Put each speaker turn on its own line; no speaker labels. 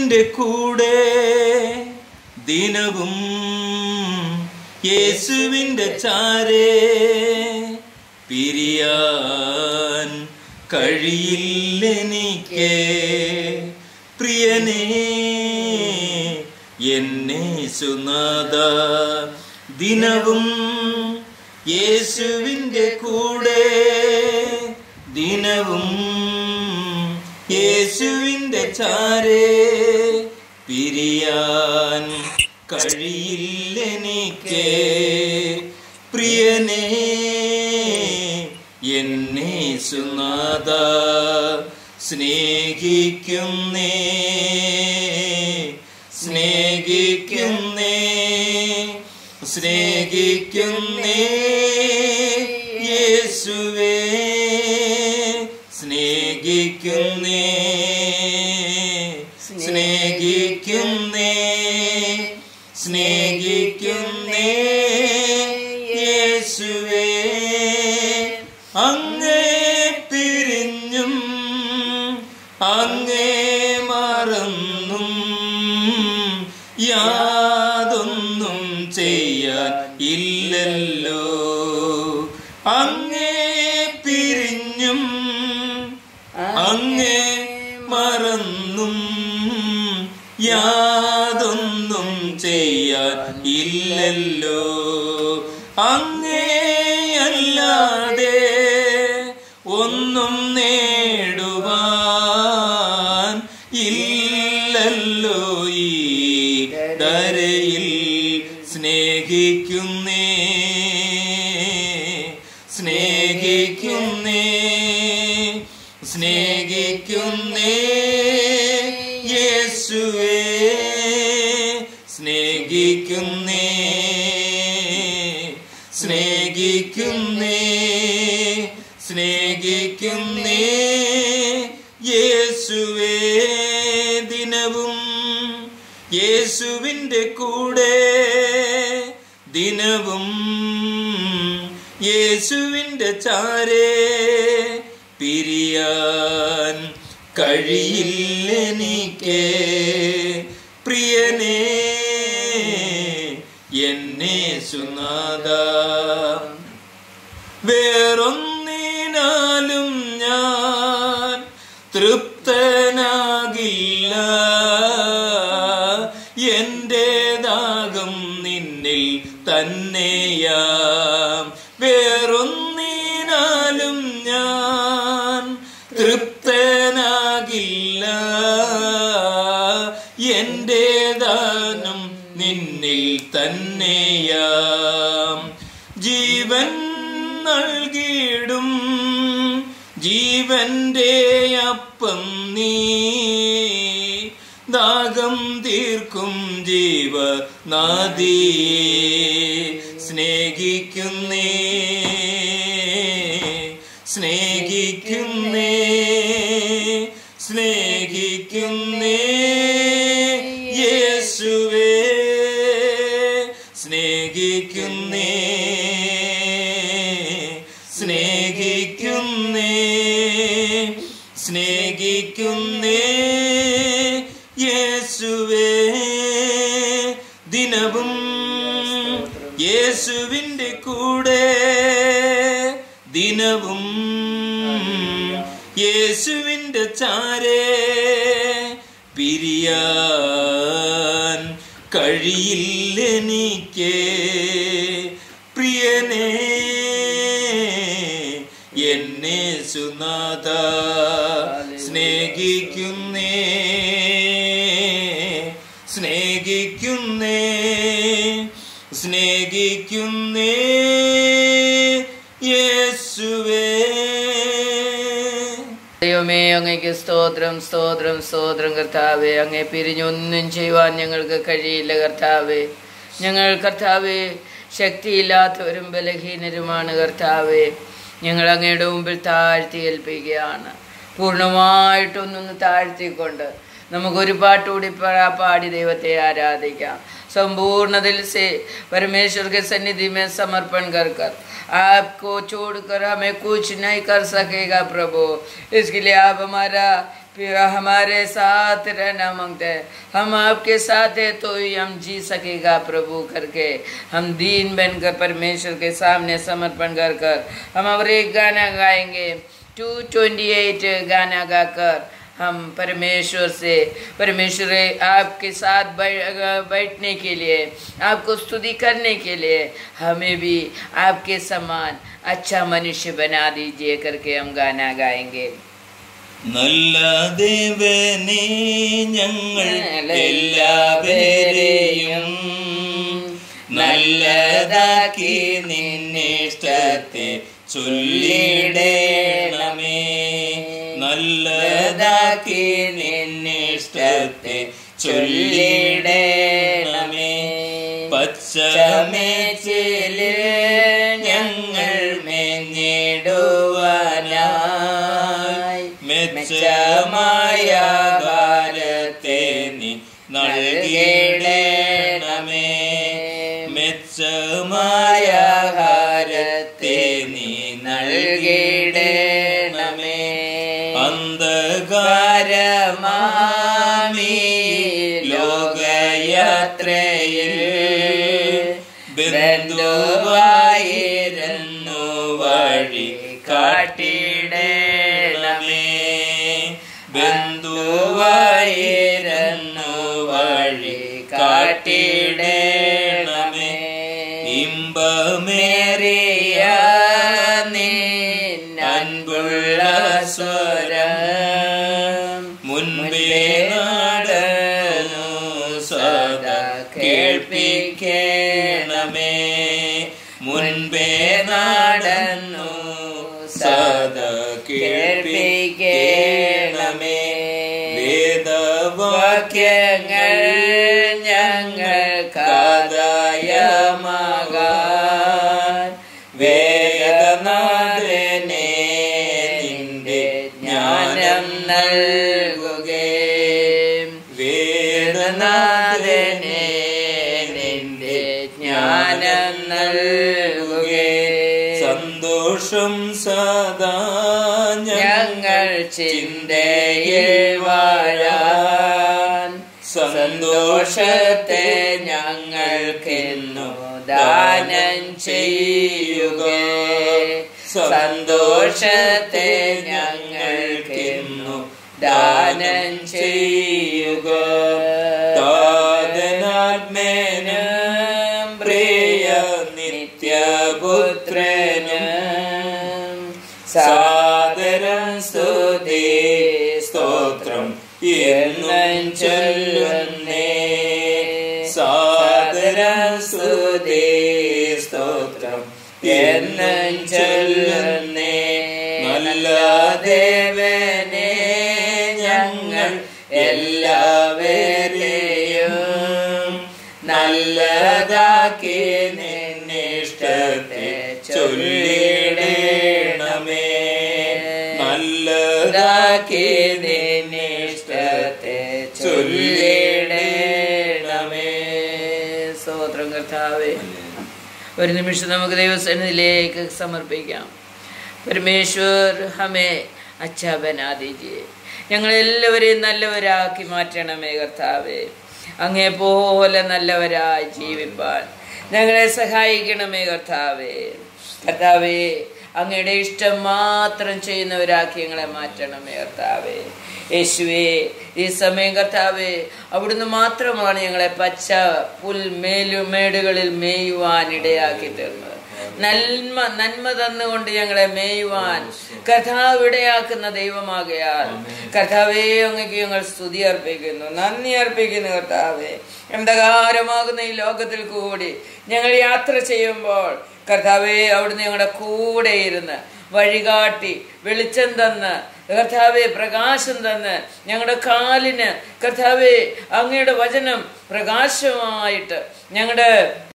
യേശുവിൻ്റെ കൂടെ ദിനവും യേശുവിൻ്റെ ചാരേ പിരിയാൻ കഴിയില്ലെനിക്ക് പ്രിയനേ എന്നെ സുനാദ ദിനവും യേശുവിൻ്റെ കൂടെ ദിനവും യേശുവിൻ്റെ ചാരേ പിരിയാൻ കഴിയില്ലെനിക്ക് പ്രിയനേ എന്നെ സുനാദ സ്നേഹിക്കുന്നേ സ്നേഹിക്കുന്നേ സ്നേഹിക്കുന്നേ യേശുവേ സ്നേഹിക്കുന്നേ സ്നേഹിക്കുന്നേ സ്നേഹിക്കുന്നേ യേശുവേ അങ്ങേ പിരിഞ്ഞും അങ്ങേ മറന്നും യാതൊന്നും ചെയ്യാൻ ഇല്ലല്ലോ അങ്ങേ പിരിഞ്ഞും അങ്ങേ മറന്നും യാതൊന്നും ചെയ്യാൻ ഇല്ലല്ലോ അങ്ങേ അല്ലാതെ ഒന്നും നേടുവാൻ ഇല്ലല്ലോ ഈ ദരയിൽ സ്നേഹിക്കുന്നേ സ്നേഹിക്കുന്നേ സ്നേഹിക്കുന്നേ യേശുവേ സ്നേഹിക്കുന്നേ സ്നേഹിക്കുന്നേ സ്നേഹിക്കുന്നേ യേശുവേ ദിനവും യേശുവിൻ്റെ കൂടെ ദിനവും യേശുവിൻ്റെ ചാരേ പിരിയാൻ കഴിയില്ലെനിക്ക് പ്രിയനേ എന്നെ സുനാദ വേറൊന്നിനാലും ഞാൻ തൃപ്തനാകില്ല എൻ്റെ ദാഹം നിന്നിൽ തന്നെയാം വേറൊന്നിനാലും ഞാൻ തൃപ്തനാകില്ല എൻ്റെ ദാനം നിന്നിൽ തന്നെയാം ജീവൻ നൽകിയിടും ജീവന്റെ അപ്പം നീ ദാഹം തീർക്കും ജീവ നദിയെ സ്നേഹിക്കുന്നേ സ്നേഹിക്കുന്നേ സ്നേഹിക്കുന്നേ യേശുവേ സ്നേഹിക്കുന്നേ സ്നേഹിക്കുന്നേ സ്നേഹിക്കുന്നേ യേശുവേ ദിനവും യേശുവിൻ്റെ കൂടെ ദിനവും യേശുവിൻ്റെ ചാരേ പിരിയാൻ കഴിയില്ലെനിക്ക് പ്രിയനേ എന്നെ സുനാഥ സ്നേഹിക്കുന്നേ സ്നേഹിക്കുന്നേ സ്നേഹിക്കുന്നേ യേശുവേ
ദൈവമേ അങ്ങയ്ക്ക് സ്തോത്രം സ്തോത്രം സ്തോത്രം കർത്താവേ അങ്ങേ പിരിഞ്ഞൊന്നും ചെയ്യുവാൻ ഞങ്ങൾക്ക് കഴിയില്ല കർത്താവേ ഞങ്ങൾ കർത്താവേ ശക്തിയില്ലാത്തവരും ബലഹീനരുമാണ് കർത്താവേ ഞങ്ങൾ അങ്ങയുടെ മുമ്പിൽ താഴ്ത്തി ഏൽപ്പിക്കുകയാണ് പൂർണ്ണമായിട്ടൊന്നൊന്ന് താഴ്ത്തിക്കൊണ്ട് നമുക്കൊരു പാട്ടുകൂടി പാ- പാടി ദൈവത്തെ ആരാധിക്കാം संपूर्ण से परमेश्वर के सन्निधि में समर्पण कर कर आपको छोड़कर हमें कुछ नहीं कर सकेगा प्रभु इसके लिए आप हमारा फिर हमारे साथ रहना मांगते हैं हम आपके साथ है तो ही हम जी सकेगा प्रभु करके हम दीन बनकर परमेश्वर के सामने समर्पण कर कर हम और एक गाना गाएंगे टू ट्वेंटी एट गाना गाकर हम परमेश्वर से परमेश्वर आपके साथ बै- बैठने के लिए आपको स्तुति करने के लिए हमें भी आपके समान अच्छा मनुष्य बना दीजिए करके हम गाना गाएंगे
നല്ല ദേവനെ ഞങ്ങൾ എല്ലാവരെയും നല്ലതാക്കി നിന്നിഷ്ടത്തെ ചൊല്ലിടേണമേ നല്ലതാക്കി നിന്നിഷ്ടത്തെ ചൊല്ലിടേണമേ പച്ചമേച്ചില് ഞങ്ങൾ മേഞ്ഞിടുവാനായി മെച്ചമായ കാലത്തെ നീ നൽകിടേണമേ മെച്ചമായ കാലത്തെ നീ നൽകിടേണമേ അന്ധകാരമാമി ലോകയാത്രയിൽ ബന്ധുവായിരുന്നു വഴി കാട്ടിടേണമേ ബന്ധുവായിരുന്നു വഴി കാട്ടിടേണമേ ഇമ്പമേറിയ നിന്നൻപുള്ള സ്വരം മുൻപേ നടന്നു സദാ കേൾപ്പിക്കണമേ മുൻപേ നടന്നു സദാ കേൾപ്പിക്കണമേ വേദവാക്യങ്ങൾ ഞങ്ങൾക്കാദായമാകാൻ വേദനാഥനെ നിന്റെ ജ്ഞാനം നൽകുകേ വേദനാഥനെ നിന്റെ ജ്ഞാനം നൽകുകേ സന്തോഷം സദാ
ഞങ്ങൾ ചിന്തയിൽ വാഴാൻ
സന്തോഷത്തെ ഞങ്ങൾക്കെന്നു ദാനം ചെയ്യുക സന്തോഷത്തെ ഞങ്ങൾക്കെന്നു ദാനം ചെയ്യുക താതനാത്മേനും പ്രിയ നിത്യപുത്രനും സാദരം സ്തുതി സ്തോത്രം എന്നും ചൊല്ലുന്നേ സാദരം സ്തുതി സ്തോത്രം എന്നും ചൊല്ലുന്നേ നല്ല ദേവനെ ഞങ്ങൾ എല്ലാവരെയും നല്ലതാക്കി നിന്നിഷ്ടത്തെ ചൊല്ലിടേണമേ നല്ലതാക്കി നിന്നിഷ്ടത്തെ ചൊല്ലിടേണമേ
സ്തോത്രം കർത്താവേ ഒരു നിമിഷം നമുക്ക് ദൈവസന്നിധിയിലേക്ക് സമർപ്പിക്കാം പരമേശ്വർ ഹമേ അച്ഛാ ബനാ ദീജിയെ ഞങ്ങളെല്ലാവരെയും നല്ലവരാക്കി മാറ്റണമേ കർത്താവേ അങ്ങേ പോലെ നല്ലവരായി ജീവിപ്പാൻ ഞങ്ങളെ സഹായിക്കണമേ കർത്താവേ കർത്താവേ അങ്ങയുടെ ഇഷ്ടം മാത്രം ചെയ്യുന്നവരാക്കി ഞങ്ങളെ മാറ്റണമേ കർത്താവേ യേശുവേ ഈ സമയം കർത്താവേ അവിടുന്ന് മാത്രമാണ് ഞങ്ങളെ പച്ച പുൽ മേലു മേടുകളിൽ മേയുവാൻ ഇടയാക്കി തീർന്നത് നന്മ നന്മ തന്നുകൊണ്ട് ഞങ്ങളെ മേയുവാൻ കർത്താവ് ഇടയാക്കുന്ന ദൈവമാകയാൽ കർത്താവേ അങ്ങക്ക് ഞങ്ങൾ സ്തുതി അർപ്പിക്കുന്നു നന്ദി അർപ്പിക്കുന്നു കർത്താവേ അന്ധകാരമാകുന്ന ഈ ലോകത്തിൽ കൂടി ഞങ്ങൾ യാത്ര ചെയ്യുമ്പോൾ കർത്താവേ അവിടുന്ന് ഞങ്ങളുടെ കൂടെ ഇരുന്ന് വഴികാട്ടി വെളിച്ചം തന്ന് കർത്താവെ പ്രകാശം തന്ന് ഞങ്ങളുടെ കാലിന് കർത്താവെ അങ്ങയുടെ വചനം പ്രകാശമായിട്ട് ഞങ്ങളുടെ